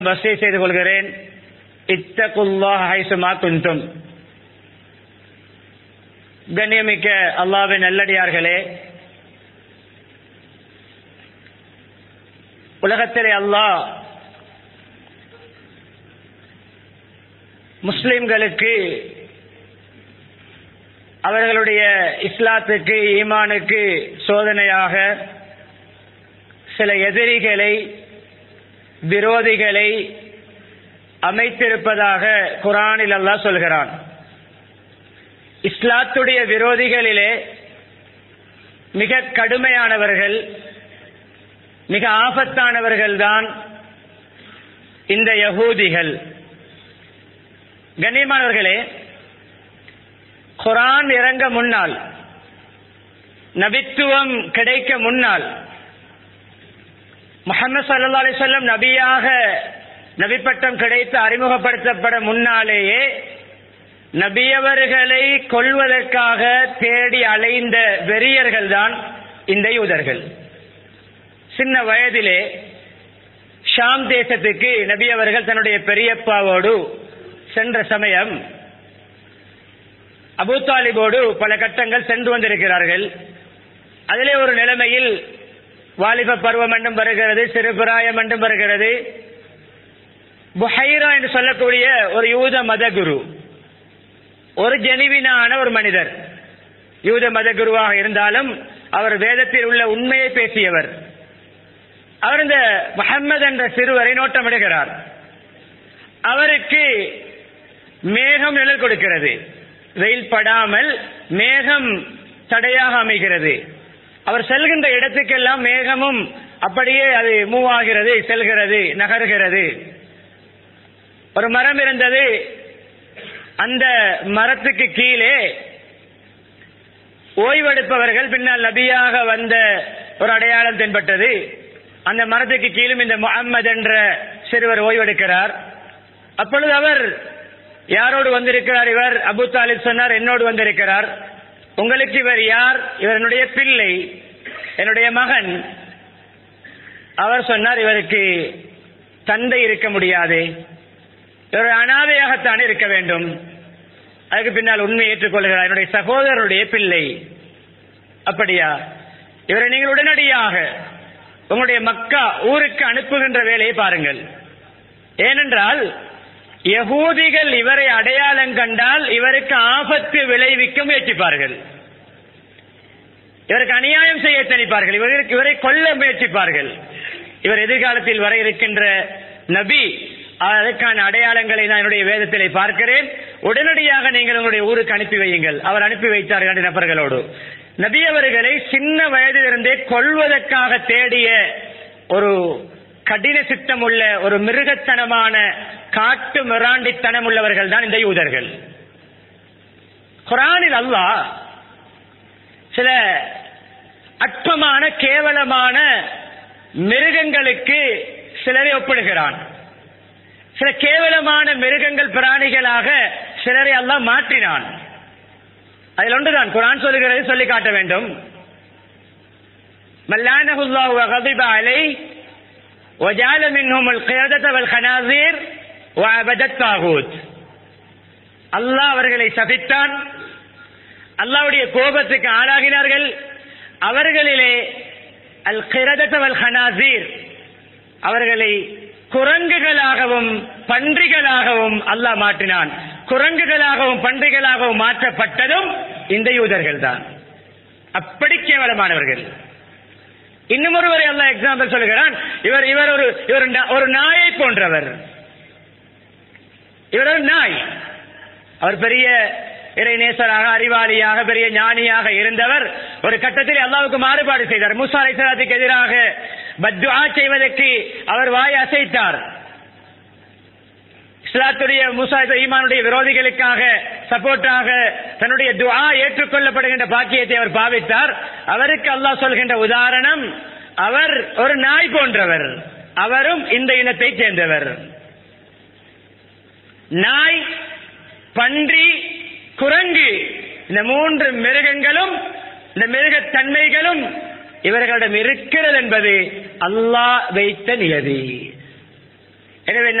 வசதி செய்து கொள்கிறேன் இத்தகுல்லாஹ் ஹைசுமா குந்தும் கண்ணியமிக்க அல்லாவின் நல்லடியார்களே உலகத்திலே அல்லாஹ் முஸ்லிம்களுக்கு அவர்களுடைய இஸ்லாத்துக்கு ஈமானுக்கு சோதனையாக சில எதிரிகளை விரோதிகளை அமைத்திருப்பதாக குரானில் அல்லாஹ் சொல்கிறான் இஸ்லாத்துடைய விரோதிகளிலே மிக கடுமையானவர்கள் மிக ஆபத்தானவர்கள் தான் இந்த யகூதிகள் கண்ணியமானவர்களே குரான் இறங்க முன்னால் நபித்துவம் கிடைக்க முன்னால் முகமது சல்லா அலிசல்லம் நபியாக நபிப்பட்டம் கிடைத்து அறிமுகப்படுத்தப்பட முன்னாலேயே நபியவர்களை கொள்வதற்காக தேடி அலைந்த வெறியர்கள் தான் இந்த யூதர்கள் சின்ன வயதிலே ஷாம் தேசத்துக்கு நபி அவர்கள் தன்னுடைய பெரியப்பாவோடு சென்ற சமயம் அபு தாலிபோடு பல கட்டங்கள் சென்று வந்திருக்கிறார்கள் அதிலே ஒரு நிலைமையில் வாலிப பருவம் என்றும் வருகிறது சிறுபிராயம் என்றும் வருகிறது புஹைரா என்று சொல்லக்கூடிய ஒரு யூத மத குரு ஒரு ஜெனிவினான ஒரு மனிதர் யூத மத குருவாக இருந்தாலும் அவர் வேதத்தில் உள்ள உண்மையை பேசியவர் அவர் இந்த முகம்மது என்ற சிறுவரை நோட்டமிடுகிறார் அவருக்கு மேகம் நிழல் கொடுக்கிறது வெயில் படாமல் மேகம் தடையாக அமைகிறது அவர் செல்கின்ற இடத்துக்கெல்லாம் மேகமும் அப்படியே அது மூவ் ஆகிறது செல்கிறது நகர்கிறது ஒரு மரம் இருந்தது அந்த மரத்துக்கு கீழே ஓய்வெடுப்பவர்கள் பின்னால் நபியாக வந்த ஒரு அடையாளம் தென்பட்டது அந்த மரத்துக்கு கீழும் இந்த முகம்மது என்ற சிறுவர் ஓய்வெடுக்கிறார் அப்பொழுது அவர் யாரோடு வந்திருக்கிறார் இவர் அபு தாலிப் சொன்னார் என்னோடு வந்திருக்கிறார் உங்களுக்கு இவர் யார் இவர் என்னுடைய பிள்ளை என்னுடைய மகன் அவர் சொன்னார் இவருக்கு தந்தை இருக்க முடியாது இவர் அனாதையாகத்தான் இருக்க வேண்டும் அதுக்கு பின்னால் உண்மை ஏற்றுக்கொள்கிறார் என்னுடைய சகோதரருடைய பிள்ளை அப்படியா இவரை நீங்கள் உடனடியாக உங்களுடைய மக்கா ஊருக்கு அனுப்புகின்ற வேலையை பாருங்கள் ஏனென்றால் யகூதிகள் இவரை அடையாளம் கண்டால் இவருக்கு ஆபத்து விளைவிக்க முயற்சிப்பார்கள் இவருக்கு அநியாயம் செய்ய தனிப்பார்கள் இவருக்கு இவரை கொல்ல முயற்சிப்பார்கள் இவர் எதிர்காலத்தில் வர இருக்கின்ற நபி அதற்கான அடையாளங்களை நான் என்னுடைய வேதத்திலே பார்க்கிறேன் உடனடியாக நீங்கள் உங்களுடைய ஊருக்கு அனுப்பி வையுங்கள் அவர் அனுப்பி வைத்தார் இரண்டு நபர்களோடு நபி அவர்களை சின்ன வயதிலிருந்தே கொள்வதற்காக தேடிய ஒரு கடின சித்தம் உள்ள ஒரு மிருகத்தனமான காட்டு மிராண்டித்தனம் உள்ளவர்கள் தான் இந்த யூதர்கள் குரானில் அல்லாஹ் சில அற்பமான கேவலமான மிருகங்களுக்கு சிலரை ஒப்பிடுகிறான் சில கேவலமான மிருகங்கள் பிராணிகளாக சிலரை அல்லாஹ் மாற்றினான் அதில் ஒன்றுதான் குரான் சொல்லுகிறது சொல்லி காட்ட வேண்டும் மல்லானஹுல்லாஹு வகதிப அலை وجعل منهم القردة والخنازير وعبد الطاغوت அல்லாஹ் அவர்களை சபித்தான் அல்லாவுடைய கோபத்துக்கு ஆளாகினார்கள் அவர்களிலே அல் கிரதத் வல் ஹனாசீர் அவர்களை குரங்குகளாகவும் பன்றிகளாகவும் அல்லாஹ் மாற்றினான் குரங்குகளாகவும் பன்றிகளாகவும் மாற்றப்பட்டதும் இந்த யூதர்கள் தான் அப்படி கேவலமானவர்கள் இன்னும் ஒருவரை அல்ல எக்ஸாம்பிள் சொல்கிறான் இவர் இவர் ஒரு இவர் ஒரு நாயை போன்றவர் இவர் ஒரு நாய் அவர் பெரிய இறைநேசராக அறிவாளியாக பெரிய ஞானியாக இருந்தவர் ஒரு கட்டத்தில் அல்லாவுக்கு மாறுபாடு செய்தார் மூசா அலைசலாத்துக்கு எதிராக பத்வா செய்வதற்கு அவர் வாய் அசைத்தார் இஸ்லாத்துடைய மூசா ஈமானுடைய விரோதிகளுக்காக சப்போர்ட்டாக தன்னுடைய துவா ஏற்றுக்கொள்ளப்படுகின்ற பாக்கியத்தை அவர் பாவித்தார் அவருக்கு அல்லாஹ் சொல்கின்ற உதாரணம் அவர் ஒரு நாய் போன்றவர் அவரும் இந்த இனத்தை சேர்ந்தவர் நாய் பன்றி குரங்கு இந்த மூன்று மிருகங்களும் இந்த மிருகத்தன்மைகளும் இவர்களிடம் இருக்கிறது என்பது அல்லாஹ் வைத்த நியதி எனவே